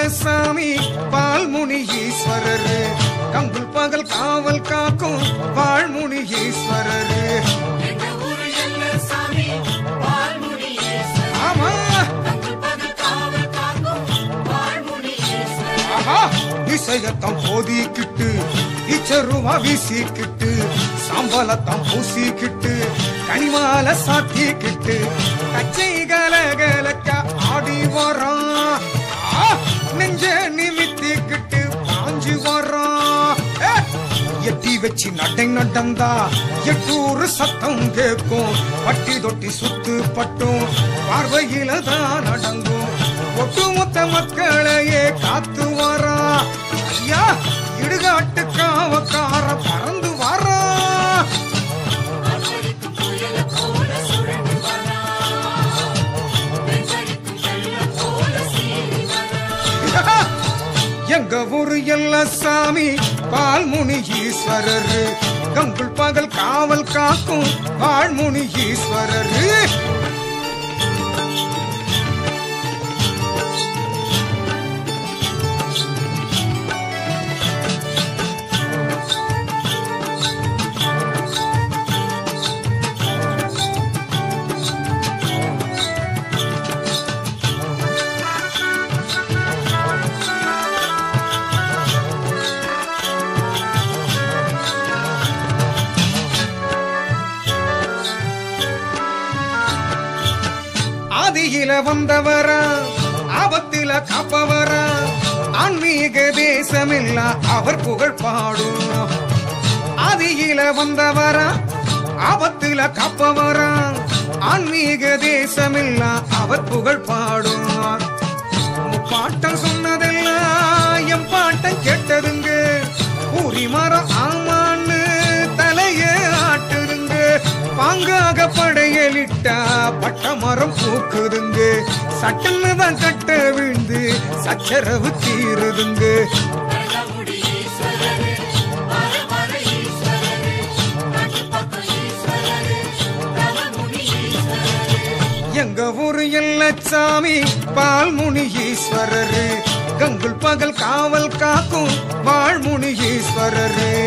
சாமி பால்முனி ஈஸ்வரர் கங்குல் பகல் காவல் காக்கும் வாழ்முனி ஈஸ்வரர் எங்க ஊரு எல்ல சாமி வாழ்முடி ஈஸ்வரர் ஆமா தங்கள் பகல் காவல் காக்கும் வாழ்முடி ஈஸ்வரர் ஆஹா இசையத்தம் போதிக்கிட்டு இச்சருவா வீசிக்கிட்டு சாம்பலத்தம் பூசிக்கிட்டு கனிமால சாத்திக்கிட்டு கச்சை கலகலக்க ஆடி வரான் ஆ, நெஞ்ச நிமித்திக்கிட்டு பாஞ்சு வரான் ஏ, எட்டி வச்சு நடை நடந்தா எட்டூறு சத்தம் கேட்கும் பட்டி தொட்டி சுத்து பட்டும் பார்வையில தான் நடங்கும் ஒட்டுமொத்த மக்களையே காத்து வரா ஐயா இடுகாட்டு காவக்கார பறந்து வரா அடிக்கும் புயல போல சுழண்டு வரா வெள்ளடிக்கும் வெள்ளம் போல சீறி வரா எங்க ஊரு எல்ல சாமி பால்முனி ஈஸ்வரர் கங்குள் பகல் காவல் காக்கும் வாழ்முனி ஈஸ்வரர் ஆதியில வந்தவரா ஆபத்தில காப்பவரா ஆன்மீக தேசமெல்லாம் அவர் புகழ் பாடும் ஆதியில வந்தவரா ஆபத்தில காப்பவரா ஆன்மீக தேசமெல்லாம் அவர் புகழ் பாடும் பாட்டம் சொன்னதெல்லாம் என் பாட்டம் கேட்டதுங்க ஊரி மரம் ஆமான்னு தலைய ஆட்டுதுங்க பாங்காக படையலிட்டா பட்ட மரம் பூக்குதுங்க சட்டன்னு தான் கட்ட விழுந்து சச்சரவு தீருதுங்க வெள்ளமுடி ஈஸ்வரர் வர வர ஈஸ்வரர் நாட்டு பக்கம் ஈஸ்வரர் தவமுனி ஈஸ்வரர் எங்க ஊரு எல்லச்சாமி பால்முனி ஈஸ்வரரு கங்குல் பகல் காவல் காக்கும் வாழ்முனி ஈஸ்வரரு